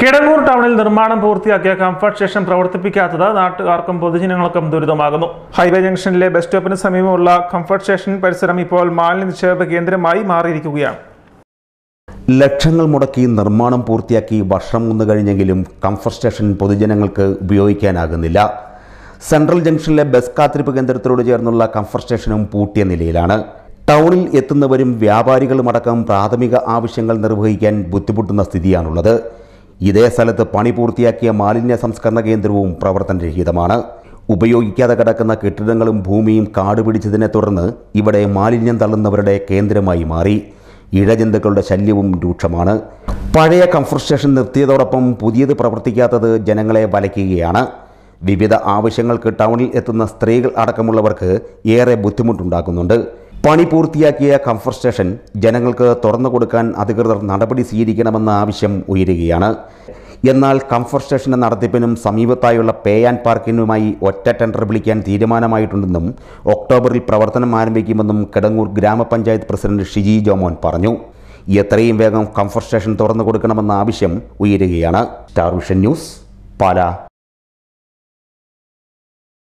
കിടങ്ങൂർ ടൗണിൽ നിർമ്മാണം പൂർത്തിയാക്കിയ കംഫർട്ട് സ്റ്റേഷൻ പ്രവർത്തിപ്പിക്കാത്തത് നാട്ടുകാർക്കും പൊതുജനങ്ങൾക്കും ദുരിതമാകുന്നു ഹൈവേ ജംഗ്ഷനിലെ ബസ് സ്റ്റോപ്പിന് സമീപമുള്ള കംഫർട്ട് സ്റ്റേഷൻ പരിസരം ഇപ്പോൾ മാലിന്യ നിക്ഷേപ കേന്ദ്രമായി മാറിയിരിക്കുകയാണ് ലക്ഷങ്ങൾ മുടക്കി നിർമ്മാണം പൂർത്തിയാക്കി വർഷം ഒന്ന് കഴിഞ്ഞെങ്കിലും കംഫർട്ട് സ്റ്റേഷൻ പൊതുജനങ്ങൾക്ക് ഉപയോഗിക്കാനാകുന്നില്ല സെൻട്രൽ ജംഗ്ഷനിലെ ബസ് കാത്തിരിപ്പ് കേന്ദ്രത്തിനോട് ചേർന്നുള്ള കംഫർട്ട് സ്റ്റേഷനും പൂട്ടിയ നിലയിലാണ് ടൗണിൽ എത്തുന്നവരും വ്യാപാരികളുമടക്കം പ്രാഥമിക ആവശ്യങ്ങൾ നിർവഹിക്കാൻ ബുദ്ധിമുട്ടുന്ന സ്ഥിതിയാണുള്ളത് ഇതേ സ്ഥലത്ത് പണി പൂർത്തിയാക്കിയ മാലിന്യ സംസ്കരണ കേന്ദ്രവും പ്രവർത്തനരഹിതമാണ് ഉപയോഗിക്കാതെ കിടക്കുന്ന കെട്ടിടങ്ങളും ഭൂമിയും കാടുപിടിച്ചതിനെ തുടർന്ന് ഇവിടെ മാലിന്യം തള്ളുന്നവരുടെ കേന്ദ്രമായി മാറി ഇഴജന്തുക്കളുടെ ശല്യവും രൂക്ഷമാണ് പഴയ കംഫർട്ട് സ്റ്റേഷൻ നിർത്തിയതോടൊപ്പം പുതിയത് പ്രവർത്തിക്കാത്തത് ജനങ്ങളെ വലയ്ക്കുകയാണ് വിവിധ ആവശ്യങ്ങൾക്ക് ടൗണിൽ എത്തുന്ന സ്ത്രീകൾ അടക്കമുള്ളവർക്ക് ഏറെ ബുദ്ധിമുട്ടുണ്ടാക്കുന്നുണ്ട് പണി പൂർത്തിയാക്കിയ കംഫർട്ട് സ്റ്റേഷൻ ജനങ്ങൾക്ക് തുറന്നു കൊടുക്കാൻ അധികൃതർ നടപടി സ്വീകരിക്കണമെന്ന ആവശ്യം ഉയരുകയാണ് എന്നാൽ കംഫർട്ട് സ്റ്റേഷന്റെ നടത്തിപ്പിനും സമീപത്തായുള്ള പേ ആൻഡ് പാർക്കിനുമായി ഒറ്റ ടെൻഡർ വിളിക്കാൻ തീരുമാനമായിട്ടുണ്ടെന്നും ഒക്ടോബറിൽ പ്രവർത്തനം ആരംഭിക്കുമെന്നും കിടങ്ങൂർ ഗ്രാമപഞ്ചായത്ത് പ്രസിഡന്റ് ഷിജി ജോമോൻ പറഞ്ഞു എത്രയും വേഗം കംഫർട്ട് സ്റ്റേഷൻ തുറന്നു കൊടുക്കണമെന്ന ആവശ്യം ഉയരുകയാണ് സ്റ്റാർ വിഷൻ ന്യൂസ് പാലാ